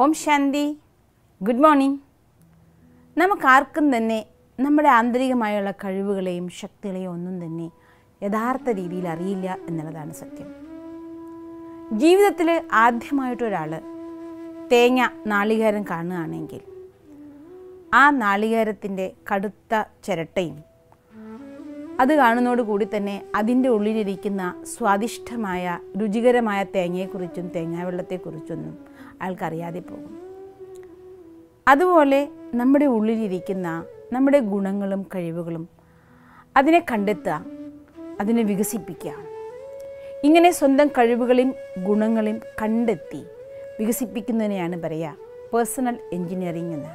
ഓം ശാന്തി good morning നമുക്കാർക്കും തന്നെ നമ്മുടെ ആന്തരികമായുള്ള കഴിവുകളെയും ശക്തികളെയും ഒന്നും തന്നെ യഥാർത്ഥ രീതിയിൽ അറിയില്ല എന്നുള്ളതാണ് സത്യം ജീവിതത്തിൽ ആദ്യമായിട്ടൊരാൾ തേങ്ങ നാളികേരം കാണുകയാണെങ്കിൽ ആ നാളികേരത്തിൻ്റെ കടുത്ത ചിരട്ടയും അത് കാണുന്നതോടുകൂടി തന്നെ അതിൻ്റെ ഉള്ളിലിരിക്കുന്ന സ്വാദിഷ്ടമായ രുചികരമായ തേങ്ങയെക്കുറിച്ചും തേങ്ങാവെള്ളത്തെക്കുറിച്ചൊന്നും അയാൾക്കറിയാതെ പോകും അതുപോലെ നമ്മുടെ ഉള്ളിലിരിക്കുന്ന നമ്മുടെ ഗുണങ്ങളും കഴിവുകളും അതിനെ കണ്ടെത്തുക അതിനെ വികസിപ്പിക്കുക ഇങ്ങനെ സ്വന്തം കഴിവുകളെയും ഗുണങ്ങളെയും കണ്ടെത്തി വികസിപ്പിക്കുന്നതിനെയാണ് പറയുക പേഴ്സണൽ എൻജിനീയറിംഗ് എന്ന്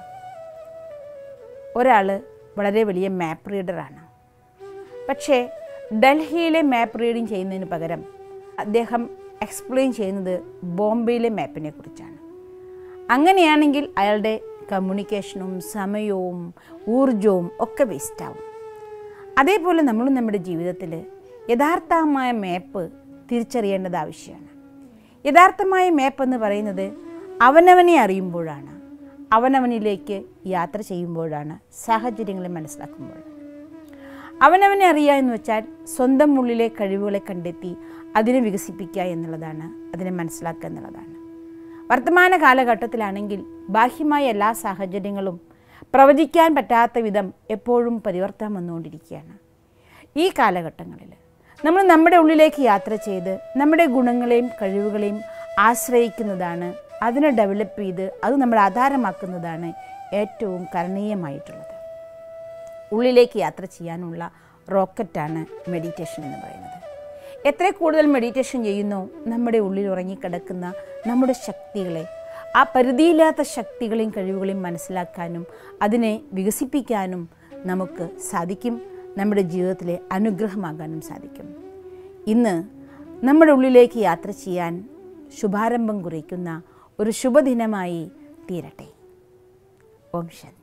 ഒരാൾ വളരെ വലിയ മാപ്പ് റീഡറാണ് പക്ഷേ ഡൽഹിയിലെ മാപ്പ് റീഡിങ് ചെയ്യുന്നതിന് പകരം അദ്ദേഹം എക്സ്പ്ലെയിൻ ചെയ്യുന്നത് ബോംബെയിലെ മാപ്പിനെ കുറിച്ചാണ് അങ്ങനെയാണെങ്കിൽ അയാളുടെ കമ്മ്യൂണിക്കേഷനും സമയവും ഊർജവും ഒക്കെ വേസ്റ്റാവും അതേപോലെ നമ്മളും നമ്മുടെ ജീവിതത്തിൽ യഥാർത്ഥമായ മാപ്പ് തിരിച്ചറിയേണ്ടത് ആവശ്യമാണ് യഥാർത്ഥമായ മാപ്പ് എന്ന് പറയുന്നത് അവനവനെ അറിയുമ്പോഴാണ് അവനവനിലേക്ക് യാത്ര ചെയ്യുമ്പോഴാണ് സാഹചര്യങ്ങളെ മനസ്സിലാക്കുമ്പോഴാണ് അവനവനെ അറിയുക എന്ന് വെച്ചാൽ സ്വന്തം ഉള്ളിലെ കഴിവുകളെ കണ്ടെത്തി അതിനെ വികസിപ്പിക്കുക എന്നുള്ളതാണ് അതിനെ മനസ്സിലാക്കുക എന്നുള്ളതാണ് വർത്തമാന കാലഘട്ടത്തിലാണെങ്കിൽ ബാഹ്യമായ എല്ലാ സാഹചര്യങ്ങളും പ്രവചിക്കാൻ പറ്റാത്ത വിധം എപ്പോഴും പരിവർത്തനം വന്നുകൊണ്ടിരിക്കുകയാണ് ഈ കാലഘട്ടങ്ങളിൽ നമ്മൾ നമ്മുടെ ഉള്ളിലേക്ക് യാത്ര ചെയ്ത് നമ്മുടെ ഗുണങ്ങളെയും കഴിവുകളെയും ആശ്രയിക്കുന്നതാണ് അതിനെ ഡെവലപ്പ് ചെയ്ത് അത് നമ്മൾ ആധാരമാക്കുന്നതാണ് ഏറ്റവും കരണീയമായിട്ടുള്ളത് ഉള്ളിലേക്ക് യാത്ര ചെയ്യാനുള്ള റോക്കറ്റാണ് മെഡിറ്റേഷൻ എന്ന് പറയുന്നത് എത്ര കൂടുതൽ മെഡിറ്റേഷൻ ചെയ്യുന്നോ നമ്മുടെ ഉള്ളിൽ ഉറങ്ങിക്കിടക്കുന്ന നമ്മുടെ ശക്തികളെ ആ പരിധിയില്ലാത്ത ശക്തികളെയും കഴിവുകളെയും മനസ്സിലാക്കാനും അതിനെ വികസിപ്പിക്കാനും നമുക്ക് സാധിക്കും നമ്മുടെ ജീവിതത്തിലെ അനുഗ്രഹമാകാനും സാധിക്കും ഇന്ന് നമ്മുടെ ഉള്ളിലേക്ക് യാത്ര ചെയ്യാൻ ശുഭാരംഭം കുറിക്കുന്ന ഒരു ശുഭദിനമായി തീരട്ടെ ഓം ശാന്തി